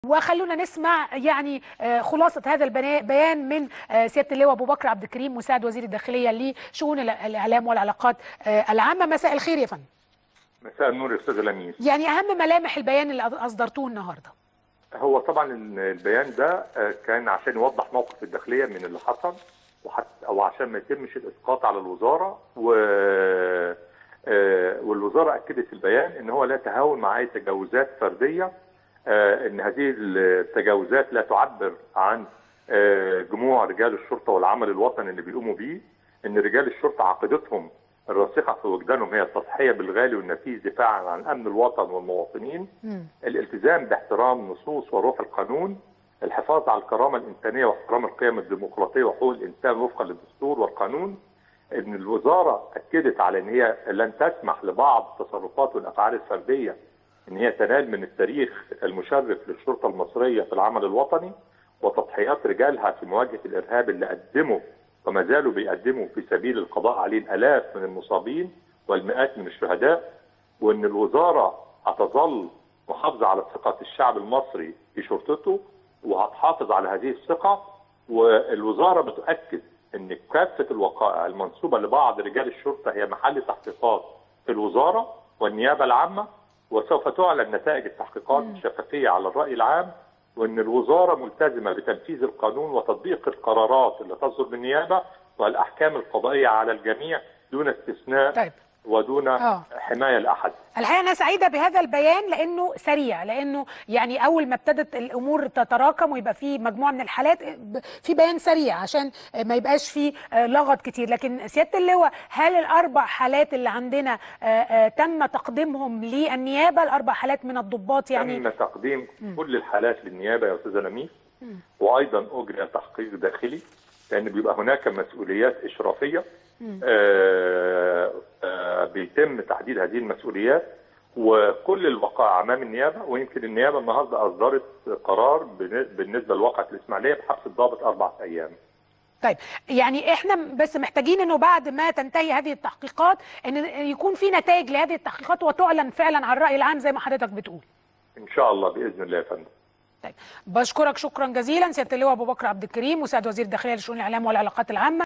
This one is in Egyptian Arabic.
وخلونا نسمع يعني آه، خلاصة هذا البيان من آه، سيادة اللواء أبو بكر عبد الكريم مساعد وزير الداخلية لشؤون الإعلام والعلاقات آه، العامة مساء الخير يا فندم مساء النور يا استاذ لميس يعني أهم ملامح البيان اللي أصدرتوه النهاردة هو طبعا البيان ده كان عشان يوضح موقف الداخليه من اللي حصل وحتى او عشان ما يتمش الاسقاط على الوزاره و والوزاره اكدت في البيان ان هو لا تهاون مع اي تجاوزات فرديه ان هذه التجاوزات لا تعبر عن جموع رجال الشرطه والعمل الوطني اللي بيقوموا بيه ان رجال الشرطه عقيدتهم الراسخه في وجدانهم هي التضحيه بالغالي والنفيس دفاعا عن امن الوطن والمواطنين م. الالتزام باحترام نصوص وروح القانون الحفاظ على الكرامه الانسانيه واحترام القيم الديمقراطيه وحقوق الانسان وفقا للدستور والقانون ان الوزاره اكدت على ان هي لن تسمح لبعض التصرفات والافعال الفرديه ان هي تنال من التاريخ المشرف للشرطه المصريه في العمل الوطني وتضحيات رجالها في مواجهه الارهاب اللي قدموا وما زالوا بيقدموا في سبيل القضاء عليه الالاف من المصابين والمئات من الشهداء وان الوزاره هتظل محافظه على ثقه الشعب المصري في شرطته وهتحافظ على هذه الثقه والوزاره بتؤكد ان كافه الوقائع المنسوبه لبعض رجال الشرطه هي محل تحقيقات في الوزاره والنيابه العامه وسوف تعلن نتائج التحقيقات الشفافيه على الراي العام وان الوزاره ملتزمه بتنفيذ القانون وتطبيق القرارات اللي تصدر من النيابه والاحكام القضائيه على الجميع دون استثناء طيب. ودون أوه. حمايه لاحد. الحقيقه انا سعيده بهذا البيان لانه سريع لانه يعني اول ما ابتدت الامور تتراكم ويبقى في مجموعه من الحالات في بيان سريع عشان ما يبقاش في لغط كتير لكن سياده اللواء هل الاربع حالات اللي عندنا تم تقديمهم للنيابه الاربع حالات من الضباط يعني تم تقديم م. كل الحالات للنيابه يا استاذه لميس وايضا اجري تحقيق داخلي لان بيبقى هناك مسؤوليات اشرافيه آه آه بيتم تحديد هذه المسؤوليات وكل الوقائع امام النيابه ويمكن النيابه النهارده اصدرت قرار بالنسبه لواقعه الاسماعيليه بحبس الضابط اربع ايام. طيب يعني احنا بس محتاجين انه بعد ما تنتهي هذه التحقيقات ان يكون في نتائج لهذه التحقيقات وتعلن فعلا على الراي العام زي ما حضرتك بتقول. ان شاء الله باذن الله يا فندم. طيب بشكرك شكرا جزيلا سياده اللواء ابو بكر عبد الكريم مساعد وزير الداخليه لشؤون الاعلام والعلاقات العامه